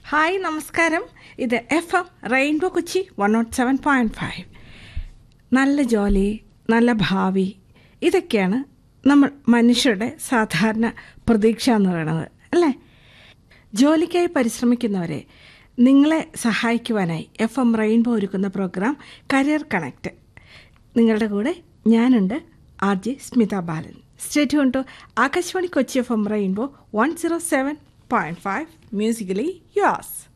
hi നമസ്കാരം ഇത് F M rainbow Kochi one naught seven point five നല്ല ജോലി നല്ല ഭാവി ഇതൊക്കെയാണ് നമ്മൾ മനുഷ്യരുടെ സാധാരണ പ്രതീക്ഷ എന്ന് പറയുന്നത് അല്ലേ ജോലിക്കായി പരിശ്രമിക്കുന്നവരെ നിങ്ങളെ സഹായിക്കുവാനായി എഫ് എം റെയിൻബോ ഒരുക്കുന്ന പ്രോഗ്രാം കരിയർ കണക്റ്റ് നിങ്ങളുടെ കൂടെ ഞാനുണ്ട് ആർ ജെ സ്മിത ബാലൻ സ്റ്റേറ്റ് കൊണ്ട് Akashvani Kochi F M rainbow one zero seven point five musically യുവാസ്